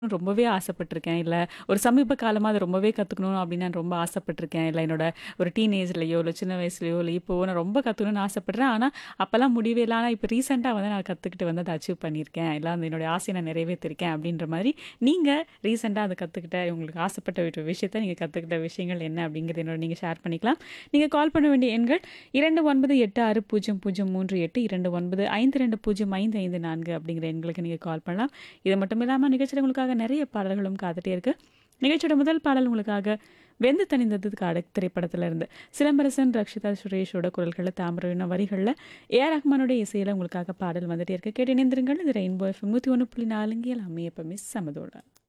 ரொம்பவே ஆசைப்பட்டுருக்கேன். இல்ல ஒரு சமீப காலமா அத ரொம்பவே கத்துக்கணும் அப்படின்னு நான் ரொம்ப ஆசைப்பட்டுருக்கேன். இல்ல என்னோட ஒரு டீனேஜ்லயோ, இல்ல சின்ன வயசுலயோ, இல்ல இப்போவோ நான் ரொம்ப கத்துக்கணும்னு ஆசைப்படுறேன். ஆனா, அப்பலாம் முடியவே இல்ல. ஆனா, இப்ப ரீசென்ட்டா வந்து நான் கத்துக்கிட்டு வந்து அத அச்சீவ் பண்ணியிருக்கேன். இல்ல அந்த என்னுடைய ஆசைய நான் நிறைவேத்திருக்கேன் அப்படின்ற மாரி, நீங்க ரீசென்ட்டா அத கத்துக்கிட்ட, உங்களுக்கு ஆசைப்பட்ட ஒரு விஷயத்த நீங்க கத்துக்கிட்ட விஷயங்கள் என்ன அப்படிங்கிறத என்னோட நீங்க ஷேர் பண்ணிக்கலாம். நீங்க கால் பண்ண வேண்டிய எண்கள் 29860038, 2952055554 அப்படிங்கிற எண்களுக்கு நீங்க கால் பண்ணலாம். இது மட்டும் இல்லாம நிகழ்ச்சியில உங்களுக்காக நெறைய பாடல்களும் காத்துட்டே இருக்கு. நிகழ்ச்சியோட முதல் பாடல் உங்களுக்காக வெந்து தணிந்தது காடு திரைப்படத்துல இருந்து. சிலம்பரசன், ரக்ஷிதா சுரேஷோட குரல்கள்ல, தாமிரவின வரிகள்ல, ஏ ஆர் ரஹ்மானுடைய இசையில உங்களுக்காக பாடல் வந்துட்டே இருக்கு. கேட்டு இணைந்திருங்கள். இது ரெயின்போ எஃப்எம் 101.4 இங்கே எல்லாமே எப்பவுமே சமதோட.